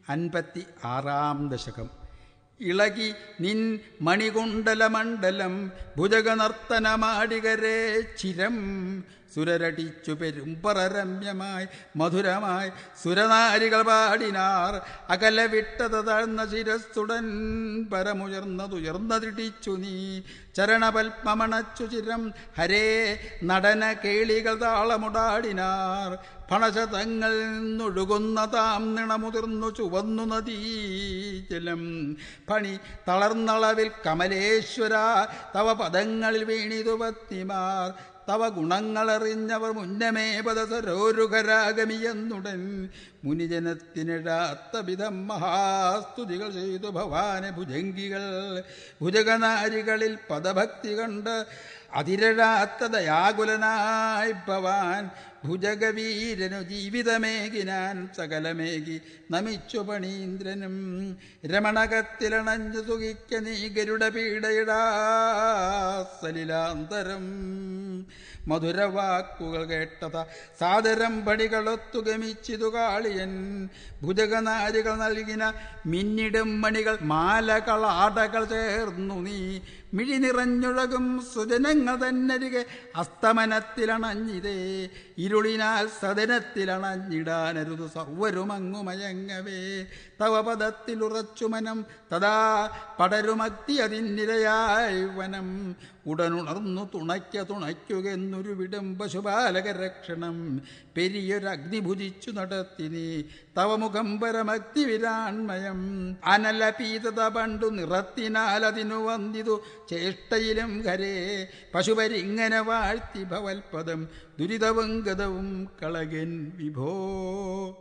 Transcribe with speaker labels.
Speaker 1: അൻപത്തി ആറാം ദശകം ഇളകി നിൻ മണികുണ്ടലമണ്ഡലം ഭുജഗനർത്തനമാടികരേ ചിരം സുരരടിച്ചു പെരുമ്പറരമ്യമായി മധുരമായി സുരനാരികൾ പാടിനാർ അകല വിട്ടത് താഴ്ന്ന ശിരസ്സുടൻ പരമുയർന്നതുയർന്നതിടിച്ചു നീ ചരണപൽപ്പമണച്ചു ചിരം ഹരേ നടന കേളികൾ താളമുടാടിനാർ ഫണശതങ്ങൾ നിന്നൊഴുകുന്ന താം നിണമുതിർന്നു ചുവന്നു നദീജലം പണി തളർന്നളവിൽ കമലേശ്വര തവ പദങ്ങളിൽ വീണിതു പത്നിമാർ തവ ഗുണങ്ങളറിഞ്ഞവർ മുന്നമേ പദസരോരുഖരാഗമിയെന്നുടൻ മുനിജനത്തിനിടാത്ത വിധം മഹാസ്തുതികൾ ചെയ്തു ഭവാനെ ഭുജംഗികൾ ഭുജഗനാരികളിൽ പദഭക്തി കണ്ട് അതിരഴാത്ത ദയാകുലനായി ഭവാൻ ഭുജഗവീരനു ജീവിതമേകിനാൻ സകലമേകി നമിച്ചു പണീന്ദ്രനും രമണകത്തിലണഞ്ഞു സുഖിക്ക നീ ഗരുഡ പീഡയിടാ സലിലാന്തരം മധുരവാക്കുകൾ കേട്ടത സാദരം പടികളൊത്തു ഗമിച്ചിതു കാളിയൻ ഭുജഗനാരികൾ നൽകിന മിന്നിടും മണികൾ മാലകൾ ആടകൾ ചേർന്നു നീ മിഴി നിറഞ്ഞുഴകും സുജനങ്ങൾ തന്നരികെ അസ്തമനത്തിലണഞ്ഞിതേ ഇരുളിനാൽ സദനത്തിലണഞ്ഞിടാനരുത് സർവരുമങ്ങുമയങ്ങവേ തവ പദത്തിലുറച്ചു മനം തഥാ പടരുമക്തി അതിനിരയായി വനം ഉടനുണർന്നു തുണയ്ക്ക തുണയ്ക്കുകെന്നൊരു വിടും പശുപാലക രക്ഷണം പെരിയൊരഗ്നി ഭുജിച്ചു നടത്തി നീ തവ മുഖം പരമക്തി വിരാൺമയം അനലപീതത പണ്ടു നിറത്തിനാൽ അതിനു വന്നിതു ചേഷ്ടയിലും ഹരേ പശുപരിങ്ങനെ വാഴ്ത്തി ഭവൽപദം ദുരിതവും ഗതവും കളകൻ വിഭോ